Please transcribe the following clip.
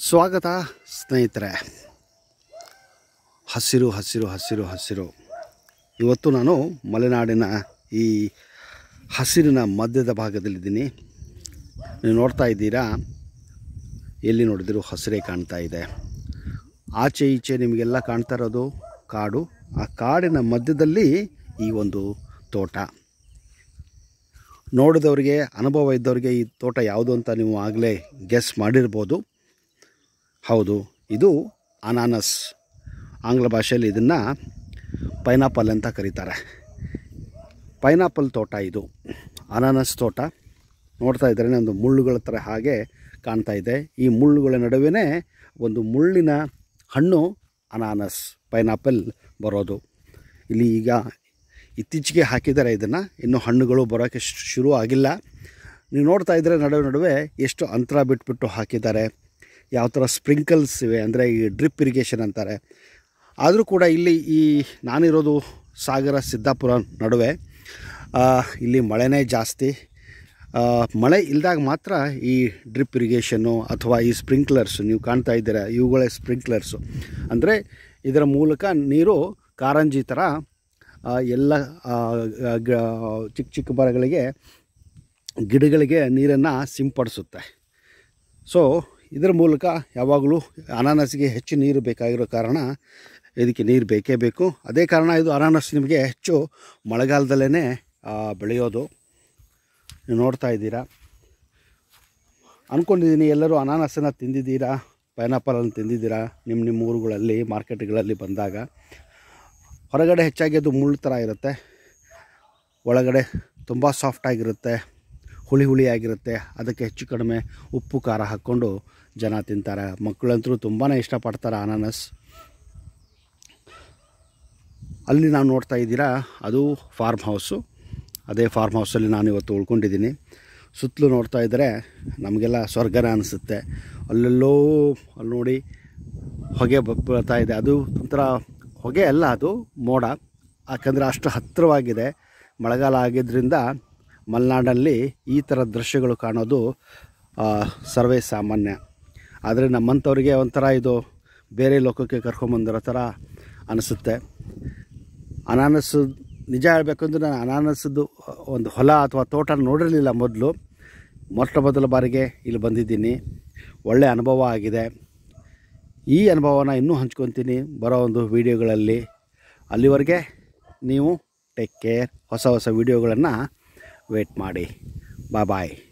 ಸ್ವಾಗತ ಸ್ನೇಹಿತರೆ ಹಸಿರು ಹಸಿರು ಹಸಿರು ಹಸಿರು ಇವತ್ತು ನಾನು ಮಲೆನಾಡಿನ ಈ ಹಸಿರಿನ ಮಧ್ಯದ ಭಾಗದಲ್ಲಿದ್ದೀನಿ ನೀವು ನೋಡ್ತಾ ಇದ್ದೀರಾ ಎಲ್ಲಿ ನೋಡಿದರೂ ಹಸಿರೇ ಕಾಣ್ತಾ ಇದೆ ಆಚೆ ಈಚೆ ನಿಮಗೆಲ್ಲ ಕಾಣ್ತಾ ಇರೋದು ಕಾಡು ಆ ಕಾಡಿನ ಮಧ್ಯದಲ್ಲಿ ಈ ಒಂದು ತೋಟ ನೋಡಿದವರಿಗೆ ಅನುಭವ ಇದ್ದವರಿಗೆ ಈ ತೋಟ ಯಾವುದು ಅಂತ ನೀವು ಆಗಲೇ ಗೆಸ್ ಮಾಡಿರ್ಬೋದು ಹೌದು ಇದು ಅನಾನಸ್ ಆಂಗ್ಲ ಭಾಷೆಯಲ್ಲಿ ಇದನ್ನು ಪೈನಾಪಲ್ ಅಂತ ಕರೀತಾರೆ ಪೈನಾಪಲ್ ತೋಟ ಇದು ಅನಾನಸ್ ತೋಟ ನೋಡ್ತಾ ಇದ್ದರೆ ಒಂದು ಮುಳ್ಳುಗಳ ಥರ ಹಾಗೆ ಕಾಣ್ತಾ ಇದೆ ಈ ಮುಳ್ಳುಗಳ ನಡುವೆ ಒಂದು ಮುಳ್ಳಿನ ಹಣ್ಣು ಅನಾನಸ್ ಪೈನಾಪಲ್ ಬರೋದು ಇಲ್ಲಿ ಈಗ ಇತ್ತೀಚೆಗೆ ಹಾಕಿದ್ದಾರೆ ಇದನ್ನು ಇನ್ನೂ ಹಣ್ಣುಗಳು ಬರೋಕ್ಕೆ ಶು- ಶುರು ಆಗಿಲ್ಲ ನೀವು ನೋಡ್ತಾ ಇದ್ದರೆ ನಡುವೆ ನಡುವೆ ಎಷ್ಟು ಅಂತರ ಬಿಟ್ಬಿಟ್ಟು ಹಾಕಿದ್ದಾರೆ ಯಾವ ಥರ ಸ್ಪ್ರಿಂಕಲ್ಸ್ ಇವೆ ಅಂದರೆ ಈ ಡ್ರಿಪ್ ಇರಿಗೇಷನ್ ಅಂತಾರೆ ಆದರೂ ಕೂಡ ಇಲ್ಲಿ ಈ ನಾನಿರೋದು ಸಾಗರ ಸಿದ್ದಾಪುರ ನಡುವೆ ಆ, ಇಲ್ಲಿ ಮಳೆನೇ ಜಾಸ್ತಿ ಆ, ಮಳೆ ಇಲ್ದಾಗ ಮಾತ್ರ ಈ ಡ್ರಿಪ್ ಇರಿಗೇಷನ್ನು ಅಥವಾ ಈ ಸ್ಪ್ರಿಂಕ್ಲರ್ಸ್ ನೀವು ಕಾಣ್ತಾ ಇದ್ದೀರಾ ಇವುಗಳೇ ಸ್ಪ್ರಿಂಕ್ಲರ್ಸು ಅಂದರೆ ಇದರ ಮೂಲಕ ನೀರು ಕಾರಂಜಿ ಥರ ಆ, ಎಲ್ಲ ಆ, ಗ- ಚಿಕ್ಕ ಚಿಕ್ಕ ಮರಗಳಿಗೆ ಗಿಡಗಳಿಗೆ ನೀರನ್ನು ಸಿಂಪಡಿಸುತ್ತೆ ಸೊ ಇದರ ಮೂಲಕ ಯಾವಾಗಲೂ ಅನಾನಸ್ಗೆ ಹೆಚ್ಚು ನೀರು ಬೇಕಾಗಿರೋ ಕಾರಣ ಇದಕ್ಕೆ ನೀರು ಬೇಕೇ ಬೇಕು ಅದೇ ಕಾರಣ ಇದು ಅನಾನಸ್ ನಿಮಗೆ ಹೆಚ್ಚು ಮಳೆಗಾಲದಲ್ಲೇ ಬೆಳೆಯೋದು ನೀವು ನೋಡ್ತಾ ಇದ್ದೀರಾ ಅಂದ್ಕೊಂಡಿದ್ದೀನಿ ಎಲ್ಲರೂ ಅನಾನಸನ್ನು ತಿಂದಿದ್ದೀರಾ ಪೈನಾಪಲನ್ನು ತಿಂದಿದ್ದೀರಾ ನಿಮ್ಮ ನಿಮ್ಮ ಊರುಗಳಲ್ಲಿ ಮಾರ್ಕೆಟ್ಗಳಲ್ಲಿ ಬಂದಾಗ ಹೊರಗಡೆ ಹೆಚ್ಚಾಗಿ ಅದು ಮುಳ್ಳು ಥರ ಇರುತ್ತೆ ಒಳಗಡೆ ತುಂಬ ಸಾಫ್ಟಾಗಿರುತ್ತೆ ಹುಳಿ ಹುಳಿಯಾಗಿರುತ್ತೆ ಅದಕ್ಕೆ ಹೆಚ್ಚು ಕಡಿಮೆ ಉಪ್ಪು ಖಾರ ಹಾಕ್ಕೊಂಡು ಜನ ತಿಂತಾರೆ ಮಕ್ಕಳಂತರೂ ತುಂಬಾ ಇಷ್ಟಪಡ್ತಾರೆ ಅನಾನಸ್ ಅಲ್ಲಿ ನಾವು ನೋಡ್ತಾ ಇದ್ದೀರಾ ಅದು ಫಾರ್ಮ್ ಹೌಸು ಅದೇ ಫಾರ್ಮ್ ಹೌಸಲ್ಲಿ ನಾನು ಇವತ್ತು ಉಳ್ಕೊಂಡಿದ್ದೀನಿ ಸುತ್ತಲೂ ನೋಡ್ತಾ ಇದ್ದರೆ ನಮಗೆಲ್ಲ ಸ್ವರ್ಗನ ಅನಿಸುತ್ತೆ ಅಲ್ಲೆಲ್ಲೋ ಅಲ್ಲಿ ನೋಡಿ ಹೊಗೆ ಬ- ಬರ್ತಾ ಇದೆ ಅದು ಒಂಥರ ಹೊಗೆ ಅಲ್ಲ ಅದು ಮೋಡ ಯಾಕಂದರೆ ಅಷ್ಟು ಹತ್ತಿರವಾಗಿದೆ ಮಳೆಗಾಲ ಆಗಿದ್ದರಿಂದ ಮಲೆನಾಡಲ್ಲಿ ಈ ಥರ ದೃಶ್ಯಗಳು ಕಾಣೋದು ಆ, ಸರ್ವೇ ಸಾಮಾನ್ಯ ಆದರೆ ನಮ್ಮಂಥವ್ರಿಗೆ ಒಂಥರ ಇದು ಬೇರೆ ಲೋಕಕ್ಕೆ ಕರ್ಕೊಂಬಂದಿರೋ ಥರ ಅನಿಸುತ್ತೆ ಅನಾನಸ್ಸು ನಿಜ ಹೇಳಬೇಕಂದ್ರೆ ನಾನು ಅನಾನಸ್ಸದ್ದು ಒಂದು ಹೊಲ ಅಥವಾ ತೋಟ ನೋಡಿರಲಿಲ್ಲ ಮೊದಲು ಮೊಟ್ಟ ಮೊದಲ ಬಾರಿಗೆ ಇಲ್ಲಿ ಬಂದಿದ್ದೀನಿ ಒಳ್ಳೆಯ ಅನುಭವ ಆಗಿದೆ ಈ ಅನುಭವನ ಇನ್ನೂ ಹಂಚ್ಕೊತೀನಿ ಬರೋ ಒಂದು ವೀಡಿಯೋಗಳಲ್ಲಿ ಅಲ್ಲಿವರೆಗೆ ನೀವು ಟೇಕ್ ಕೇರ್ ಹೊಸ ಹೊಸ ವೀಡಿಯೋಗಳನ್ನು ವೇಟ್ ಮಾಡಿ ಬಾಯ್ ಬಾಯ್